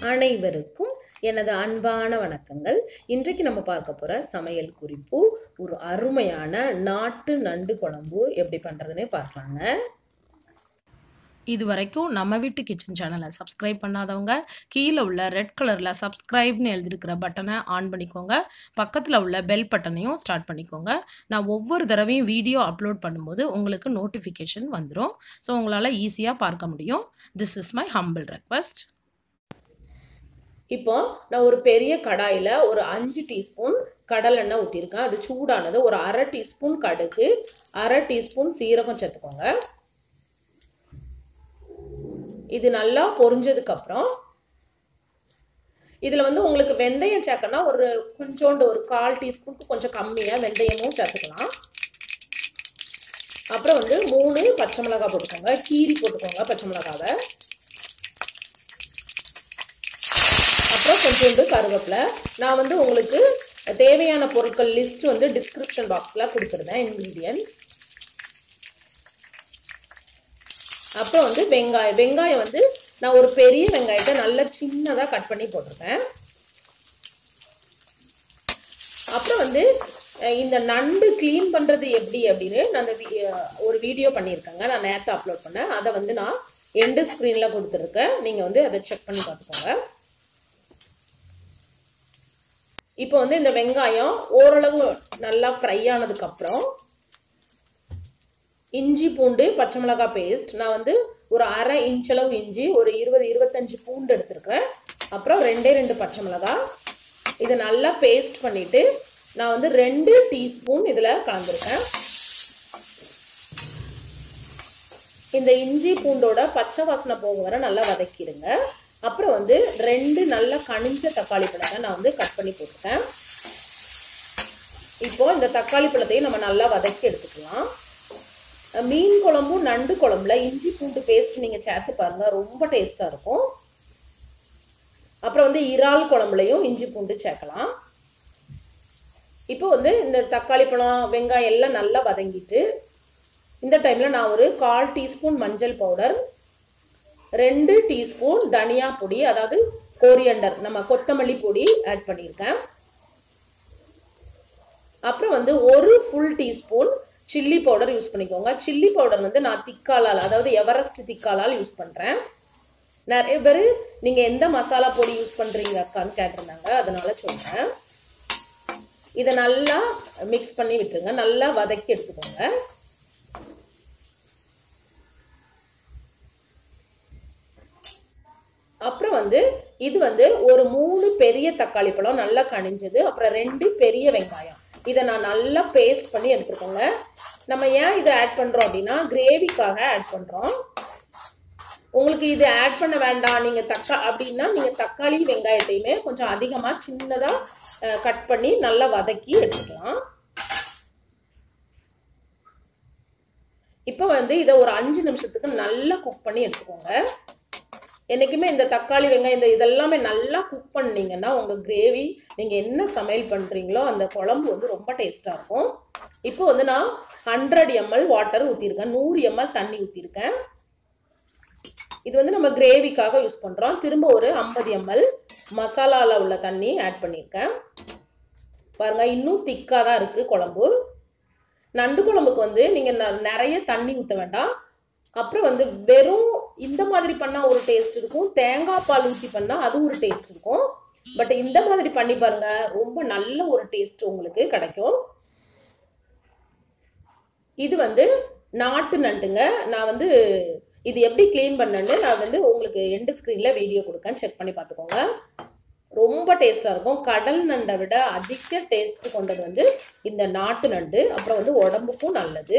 அனைவருக்கும் எனது அன்பான வணக்கங்கள் இன்றைக்கு நம்ம பார்க்க போகிற சமையல் குறிப்பு ஒரு அருமையான நாட்டு நண்டு குழம்பு எப்படி பண்ணுறதுன்னே பார்க்கலாங்க இது வரைக்கும் நம்ம வீட்டு கிச்சன் சேனலை சப்ஸ்கிரைப் பண்ணாதவங்க கீழே உள்ள ரெட் கலரில் சப்ஸ்கிரைப்னு எழுதியிருக்கிற பட்டனை ஆன் பண்ணிக்கோங்க பக்கத்தில் உள்ள பெல் பட்டனையும் ஸ்டார்ட் பண்ணிக்கோங்க நான் ஒவ்வொரு தடவையும் வீடியோ அப்லோட் பண்ணும்போது உங்களுக்கு நோட்டிஃபிகேஷன் வந்துடும் ஸோ உங்களால் ஈஸியாக பார்க்க முடியும் this is my humble request இப்போ நான் ஒரு பெரிய கடாயில் ஒரு அஞ்சு டீஸ்பூன் கடலெண்ணெய் ஊற்றிருக்கேன் அது சூடானது ஒரு அரை டீஸ்பூன் கடுகு அரை டீஸ்பூன் சீரகம் சேர்த்துக்கோங்க இது நல்லா பொரிஞ்சதுக்கு அப்புறம் இதில் வந்து உங்களுக்கு வெந்தயம் சேர்க்கனா ஒரு கொஞ்சோண்டு ஒரு கால் டீஸ்பூனுக்கு கொஞ்சம் கம்மியாக வெந்தயமும் சேர்த்துக்கலாம் அப்புறம் வந்து மூணு பச்சை மிளகாய் போட்டுக்கோங்க கீரி போட்டுக்கோங்க பச்சை மிளகாவை அப்புறம் கொஞ்சோண்டு கருவேப்பிலை நான் வந்து உங்களுக்கு தேவையான பொருட்கள் லிஸ்ட் வந்து டிஸ்கிரிப்ஷன் பாக்ஸில் கொடுத்துருந்தேன் இன்க்ரீடியன்ஸ் அப்புறம் வந்து வெங்காயம் வெங்காயம் வந்து நான் ஒரு பெரிய வெங்காயத்தை நல்லா சின்னதாக கட் பண்ணி போட்டிருக்கேன் அப்புறம் வந்து இந்த நண்டு க்ளீன் பண்ணுறது எப்படி அப்படின்னு நான் அந்த ஒரு வீடியோ பண்ணியிருக்கேங்க நான் நேற்று அப்லோட் பண்ணேன் அதை வந்து நான் எண்டு ஸ்க்ரீனில் கொடுத்துருக்கேன் நீங்கள் வந்து அதை செக் பண்ணி பார்த்துக்கோங்க இப்போ வந்து இந்த வெங்காயம் ஓரளவு நல்லா ஃப்ரை ஆனதுக்கப்புறம் இஞ்சி பூண்டு பச்சை மிளகாய் பேஸ்ட் நான் வந்து ஒரு அரை இன்ச் அளவு இஞ்சி ஒரு இருபது இருபத்தஞ்சு பூண்டு எடுத்துருக்கேன் அப்புறம் ரெண்டே ரெண்டு பச்சை மிளகாய் இதை நல்லா பேஸ்ட் பண்ணிவிட்டு நான் வந்து ரெண்டு டீஸ்பூன் இதில் கலந்துருக்கேன் இந்த இஞ்சி பூண்டோட பச்சை வாசனை போக வர நல்லா வதக்கிடுங்க அப்புறம் வந்து ரெண்டு நல்ல கனிஞ்ச தக்காளி பழத்தை நான் வந்து கட் பண்ணி போட்டுட்டேன் இப்போ இந்த தக்காளி பழத்தையும் நம்ம நல்லா வதக்கி எடுத்துக்கலாம் மீன் குழம்பும் நண்டு குழம்புல இஞ்சி பூண்டு பேஸ்ட் நீங்கள் சேர்த்து பாருங்க ரொம்ப டேஸ்ட்டாக இருக்கும் அப்புறம் வந்து இறால் குழம்புலையும் இஞ்சி பூண்டு சேர்க்கலாம் இப்போ வந்து இந்த தக்காளி பழம் வெங்காயம் எல்லாம் நல்லா வதங்கிட்டு இந்த டைமில் நான் ஒரு கால் டீஸ்பூன் மஞ்சள் பவுடர் ரெண்டு டீஸ்பூன் தனியா பொடி அதாவது கோரியண்டர் நம்ம கொத்தமல்லி பொடி ஆட் பண்ணியிருக்கேன் அப்புறம் வந்து ஒரு full teaspoon chilli powder use பண்ணிக்கோங்க சில்லி பவுடர் வந்து நான் திக்காலால் அதாவது எவரெஸ்ட் திக்காலால் யூஸ் பண்ணுறேன் நிறைய பேர் நீங்கள் எந்த மசாலா பொடி யூஸ் பண்ணுறீங்க அக்கான்னு கேட்டிருந்தாங்க அதனால சொல்கிறேன் இதை நல்லா மிக்ஸ் பண்ணி விட்டுருங்க நல்லா வதக்கி எடுத்துக்கோங்க அப்புறம் வந்து இது வந்து ஒரு மூணு பெரிய தக்காளி பழம் நல்லா கனிஞ்சது அப்புறம் ரெண்டு பெரிய வெங்காயம் இதை நான் நல்லா பேஸ்ட் பண்ணி எடுத்துருக்கோங்க நம்ம ஏன் இதை ஆட் பண்ணுறோம் அப்படின்னா கிரேவிக்காக ஆட் பண்ணுறோம் உங்களுக்கு இது ஆட் பண்ண வேண்டாம் நீங்கள் தக்கா அப்படின்னா நீங்கள் தக்காளி வெங்காயத்தையுமே கொஞ்சம் அதிகமாக சின்னதாக கட் பண்ணி நல்லா வதக்கி எடுத்துக்கலாம் இப்போ வந்து இதை ஒரு அஞ்சு நிமிஷத்துக்கு நல்லா குக் பண்ணி எடுத்துக்கோங்க என்றைக்குமே இந்த தக்காளி வெங்காயம் இந்த இதெல்லாமே நல்லா குக் பண்ணிங்கன்னா உங்கள் கிரேவி நீங்கள் என்ன சமையல் பண்ணுறீங்களோ அந்த குழம்பு வந்து ரொம்ப டேஸ்ட்டாக இருக்கும் இப்போ வந்து நான் ஹண்ட்ரட் எம்எல் வாட்டர் ஊற்றிருக்கேன் நூறு எம்எல் தண்ணி ஊற்றிருக்கேன் இது வந்து நம்ம கிரேவிக்காக யூஸ் பண்ணுறோம் திரும்ப ஒரு ஐம்பது எம்எல் மசாலாவில் உள்ள தண்ணி ஆட் பண்ணியிருக்கேன் பாருங்கள் இன்னும் திக்காக தான் இருக்குது குழம்பு நண்டு குழம்புக்கு வந்து நீங்கள் நிறைய தண்ணி ஊற்ற வேண்டாம் அப்புறம் வந்து வெறும் இந்த மாதிரி பண்ணால் ஒரு டேஸ்ட் இருக்கும் தேங்காய் பால் ஊற்றி பண்ணால் அது ஒரு டேஸ்ட் இருக்கும் பட் இந்த மாதிரி பண்ணி பாருங்க ரொம்ப நல்ல ஒரு டேஸ்ட் உங்களுக்கு கிடைக்கும் இது வந்து நாட்டு நண்டுங்க நான் வந்து இது எப்படி க்ளீன் பண்ணேன்னு நான் வந்து உங்களுக்கு எண்டு ஸ்க்ரீனில் வீடியோ கொடுக்கேன் செக் பண்ணி பார்த்துக்கோங்க ரொம்ப டேஸ்ட்டாக இருக்கும் கடல் நண்டை விட அதிக டேஸ்ட் கொண்டது வந்து இந்த நாட்டு நண்டு அப்புறம் வந்து உடம்புக்கும் நல்லது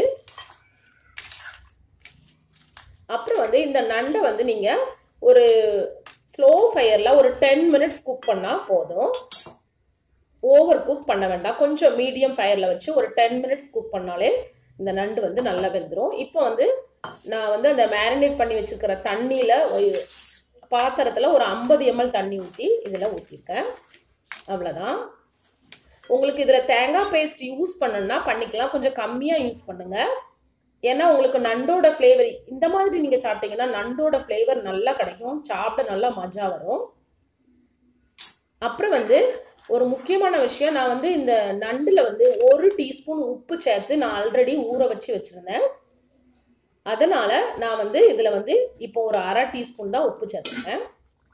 அப்புறம் வந்து இந்த நண்டை வந்து நீங்கள் ஒரு ஸ்லோ ஃபயரில் ஒரு டென் மினிட்ஸ் குக் பண்ணால் போதும் ஓவர் குக் பண்ண வேண்டாம் கொஞ்சம் மீடியம் ஃபயரில் வச்சு ஒரு டென் மினிட்ஸ் குக் பண்ணாலே இந்த நண்டு வந்து நல்லா வெந்துடும் இப்போ வந்து நான் வந்து அந்த மேரினேட் பண்ணி வச்சுருக்கிற தண்ணியில் பாத்திரத்தில் ஒரு ஐம்பது எம்எல் தண்ணி ஊற்றி இதில் ஊற்றிருக்கேன் அவ்வளோதான் உங்களுக்கு இதில் தேங்காய் பேஸ்ட் யூஸ் பண்ணணுன்னா பண்ணிக்கலாம் கொஞ்சம் கம்மியாக யூஸ் பண்ணுங்கள் ஏன்னா உங்களுக்கு நண்டோட ஃப்ளேவர் இந்த மாதிரி நீங்கள் சாப்பிட்டீங்கன்னா நண்டோட ஃப்ளேவர் நல்லா கிடைக்கும் சாப்பிட நல்லா மஜா வரும் அப்புறம் வந்து ஒரு முக்கியமான விஷயம் நான் வந்து இந்த நண்டில் வந்து ஒரு டீஸ்பூன் உப்பு சேர்த்து நான் ஆல்ரெடி ஊற வச்சு வச்சுருந்தேன் அதனால் நான் வந்து இதில் வந்து இப்போ ஒரு அரை டீஸ்பூன் தான் உப்பு சேர்த்துருக்கேன்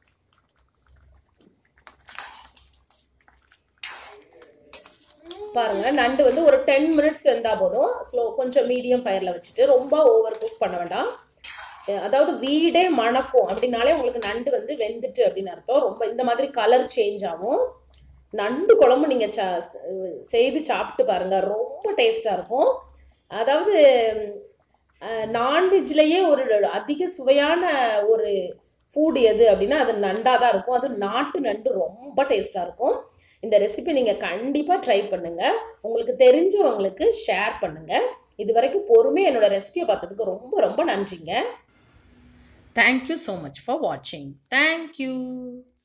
பாருங்க நண்டு வந்து ஒரு டென் மினிட்ஸ் வெந்தால் போதும் ஸ்லோ கொஞ்சம் மீடியம் ஃபயரில் வச்சுட்டு ரொம்ப ஓவர் குக் பண்ண வேண்டாம் அஹ் அதாவது வீடே மணக்கும் அப்படின்னாலே உங்களுக்கு நண்டு வந்து வெந்துட்டு அப்படின்னு அர்த்தம் ரொம்ப இந்த மாதிரி கலர் சேஞ்ச் ஆகும் நண்டு குழம்பு நீங்கள் சா செய்து சாப்பிட்டு பாருங்க ரொம்ப டேஸ்ட்டாக இருக்கும் அதாவது நான்வெஜ்லேயே ஒரு அதிக சுவையான ஒரு ஃபுட் எது அப்படின்னா அது நண்டாக தான் இருக்கும் அது நாட்டு நண்டு ரொம்ப டேஸ்ட்டாக இருக்கும் இந்த ரெசிபி நீங்கள் கண்டிப்பாக ட்ரை பண்ணுங்கள் உங்களுக்கு தெரிஞ்சவங்களுக்கு ஷேர் பண்ணுங்கள் இது வரைக்கும் பொறுமையாக என்னோட ரெசிபியை பார்த்ததுக்கு ரொம்ப ரொம்ப நன்றிங்க தேங்க்யூ ஸோ மச் ஃபார் வாட்சிங் தேங்க்யூ